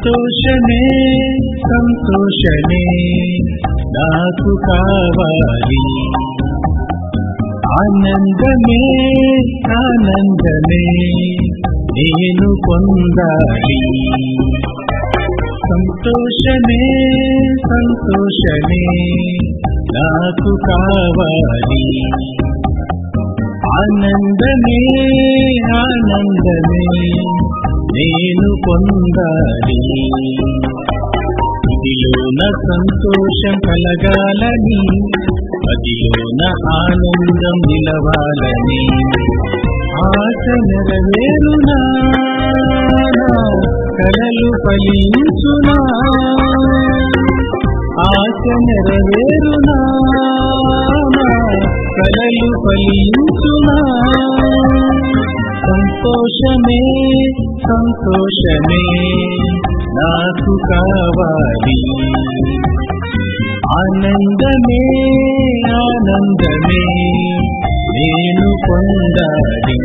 సంతోషమే సంతోషమే నాకు కావాలి ఆనందమే ఆనందమే నేను పొందాలి సంతోషమే సంతోషమే నాకు కావాలి ఆనందమే ఆనందమే నేను పొందాలి ఇదిలోన సంతోషం కలగాలని అదిలోన ఆనందం నిలవాలని ఆశ నెరవేరునా కలలు ఫలించునా ఆశ నెరవేరునా కలలు ఫలించునా సంతోషమే సంతోషమే నాకు కావాలి ఆనందమే ఆనందమే నేను పొందాలి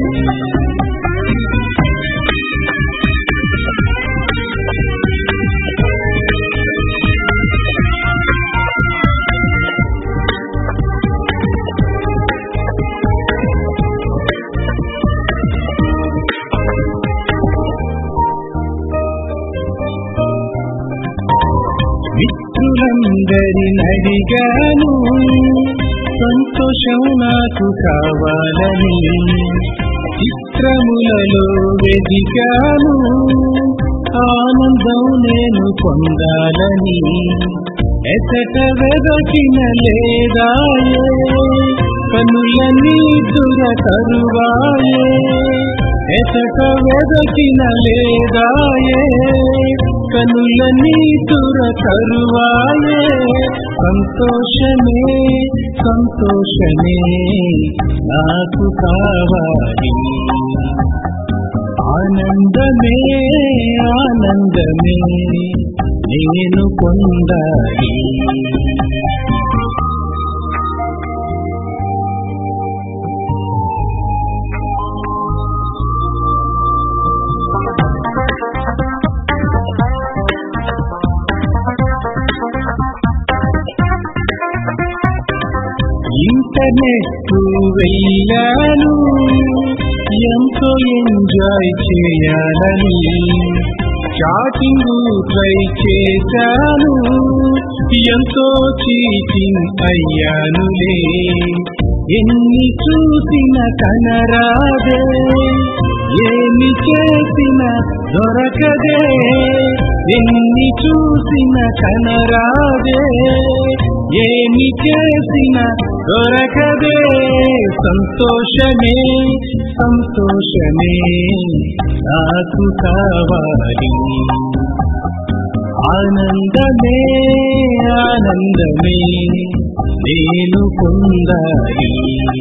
మిత్రులందరినడిగాను సంతోషం నాకు కావాలని చిత్రములలో వెదిగాను ఆనందం నేను పొందాలని ఎతట వెదకిన లేదాయే కనులన్నీ దుర తరువాయే ఎతట వెదకిన లేదాయే కనులన్నీ దుర తరువాయే సంతోషమే సంతోషమే నాకు కావాలి ఆనందమే ఆనందమే నేను పొందాలి ఇంటర్నెట్ వెళ్ళాను ఎంతో ఎంజాయ్ చేయాలని చాటింగ్ ట్రై చేశాను ఎంతో చీటింగ్ అయ్యానులే ఎన్ని చూసిన కనరాదే ఏమి చేసిన దొరకదే ఎన్ని చూసిన కనరాదే ఏమి చేసిన దొరకదే సంతోషమే సంతోషమే నాకు కావాలి ఆనందమే ఆనందమే నేను పొందాలి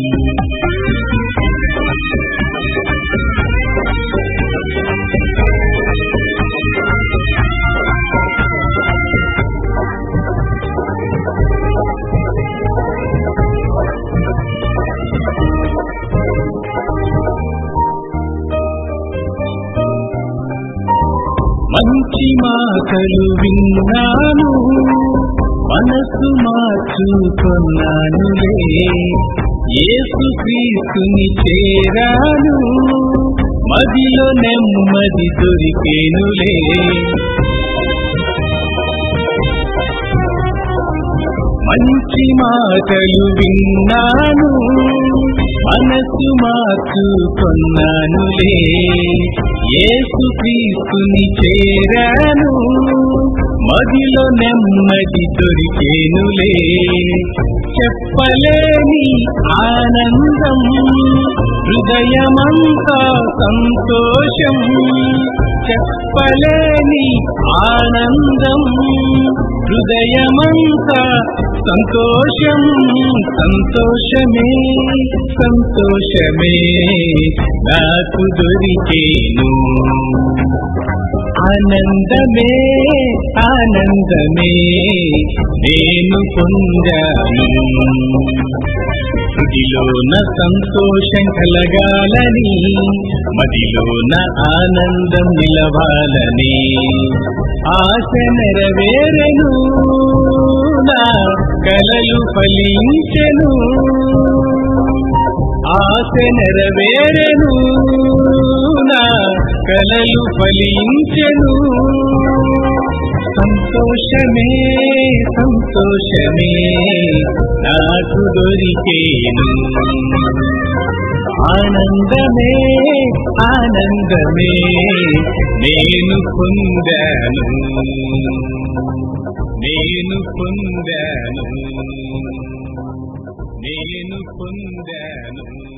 మంచి మాటలు విన్నాను మనసు మార్చుకున్నానులే యేసు క్రీస్తుని చేరాను మదిలో నెమ్మది దొరికేనులే మంచి మాటలు విన్నాను మనసు మార్చుకున్నానులే యేసు క్రీస్తుని చేరాను మదిలో నెమ్మది దొరికేనులే చెప్పలేని ఆనందం హృదయమంతా సంతోషం చెప్పలేని ఆనందం హృదయమంతా సంతోషం సంతోషమే సంతోషమే నాకు దొరికేను ఆనందమే ఆనందమే నేను పొందాను హృదిలోన సంతోషం కలగాలని మదిలోన ఆనందం నిలవాలని ఆశ నెరవేరెను నా కలలు ఫలించెను ఆశ నెరవేరెను నా కలలు ఫలించెను సంతోషమే సంతోషమే నాకు దొరికేను ఆనందమే ఆనందమే నేను పొందాను నేను పొందాను నేను పొందాను